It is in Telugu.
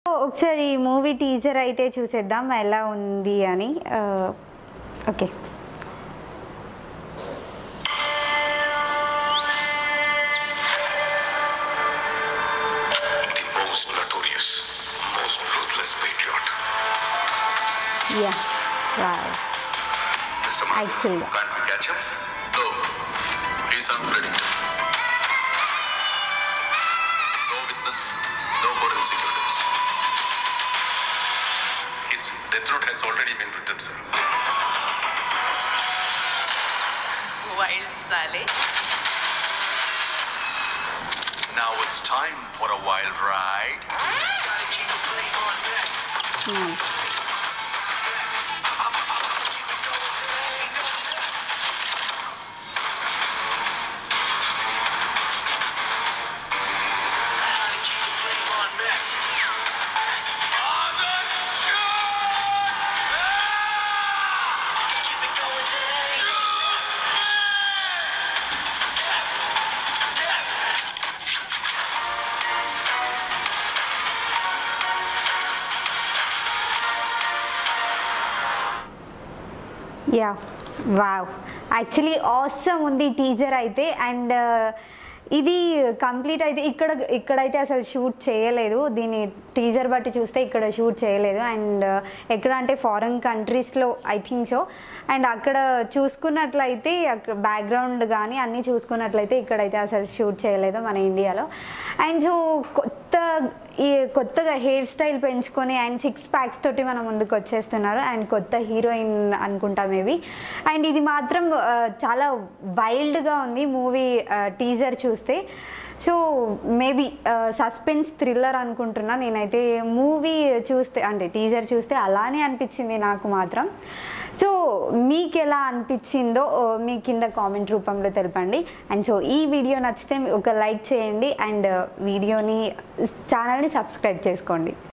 ఒకసారి మూవీ టీజర్ అయితే చూసేద్దాం ఎలా ఉంది అని okay The most notorious, most ruthless patriot. Yeah wow Mr. Marvel, Actually. can't we catch him? No. He's unpredictable. No witness, no forensic evidence. His death note has already been written, sir. Wild Sally. Now it's time for a wild ride. Yeah wow actually awesome ఉంది టీజర్ అయితే అండ్ ఇది కంప్లీట్ అయితే ఇక్కడ ఇక్కడైతే అసలు షూట్ చేయలేదు దీని టీజర్ బట్టి చూస్తే ఇక్కడ షూట్ చేయలేదు అండ్ ఎక్కడ అంటే ఫారెన్ కంట్రీస్లో ఐ థింక్ సో అండ్ అక్కడ చూసుకున్నట్లయితే అక్కడ బ్యాక్గ్రౌండ్ కానీ అన్నీ చూసుకున్నట్లయితే ఇక్కడైతే అసలు షూట్ చేయలేదు మన ఇండియాలో అండ్ సో కొత్త ఈ కొత్తగా హెయిర్ స్టైల్ పెంచుకొని అండ్ సిక్స్ ప్యాక్స్ తోటి మన ముందుకు వచ్చేస్తున్నారు అండ్ కొత్త హీరోయిన్ అనుకుంటా మేబీ అండ్ ఇది మాత్రం ఆ, చాలా వైల్డ్గా ఉంది మూవీ టీజర్ చూస్తే సో మేబీ సస్పెన్స్ థ్రిల్లర్ అనుకుంటున్నా నేనైతే మూవీ చూస్తే అంటే టీజర్ చూస్తే అలానే అనిపించింది నాకు మాత్రం సో మీకు ఎలా అనిపించిందో ఆ, మీ కింద కామెంట్ రూపంలో తెలపండి అండ్ సో ఈ వీడియో నచ్చితే ఒక లైక్ చేయండి అండ్ వీడియోని ఛానల్ని సబ్స్క్రైబ్ చేసుకోండి